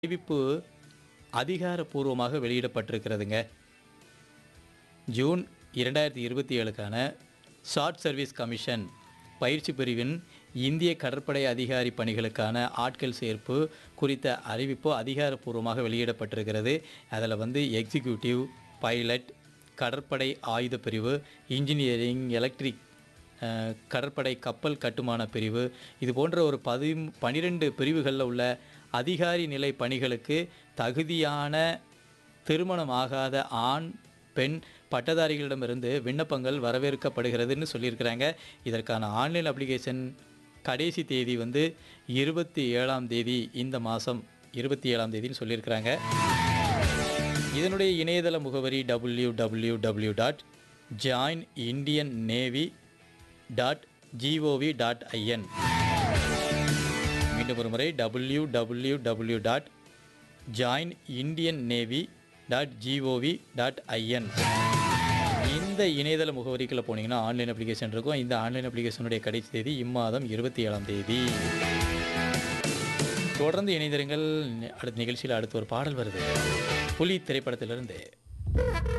அறிவிப்பு அதிகாரப்பூர்வமாக வெளியிடப்பட்டிருக்கிறதுங்க ஜூன் இரண்டாயிரத்தி இருபத்தி ஏழுக்கான ஷார்ட் சர்வீஸ் கமிஷன் பயிற்சி பிரிவின் இந்திய கடற்படை அதிகாரி பணிகளுக்கான ஆட்கள் சேர்ப்பு குறித்த அறிவிப்பு அதிகாரப்பூர்வமாக வெளியிடப்பட்டிருக்கிறது அதில் வந்து எக்ஸிக்யூட்டிவ் பைலட் கடற்படை ஆயுத பிரிவு இன்ஜினியரிங் எலக்ட்ரிக் அஹ், கடற்படை கப்பல் கட்டுமான பிரிவு இது போன்ற ஒரு பதி பனிரெண்டு பிரிவுகளில் உள்ள அதிகாரி நிலை பணிகளுக்கு தகுதியான திருமணமாகாத ஆண் பெண் பட்டதாரிகளிடமிருந்து விண்ணப்பங்கள் வரவேற்கப்படுகிறதுன்னு சொல்லியிருக்கிறாங்க இதற்கான ஆன்லைன் அப்ளிகேஷன் கடைசி தேதி வந்து இருபத்தி ஏழாம் தேதி இந்த மாதம் இருபத்தி ஏழாம் தேதின்னு சொல்லியிருக்கிறாங்க இதனுடைய இணையதள முகவரி W W W dot join Indian navy dot GOV dot IN மீண்டும் ஒரு முறை W W W dot join Indian navy dot GOV dot IN இந்த இணையதள முகவரிக்குள்ள போனீங்கன்னா ஆன்லைன் அப்ளிகேஷன் இருக்கும் இந்த ஆன்லைன் அப்ளிகேஷனுடைய கடைசி தேதி இம்மாதம் இருபத்தி ஏழாம் தேதி தொடர்ந்து இணைந்திருங்கள் அடுத்த நிகழ்ச்சியில் அடுத்து ஒரு பாடல் வருது புலி திரைப்படத்திலிருந்து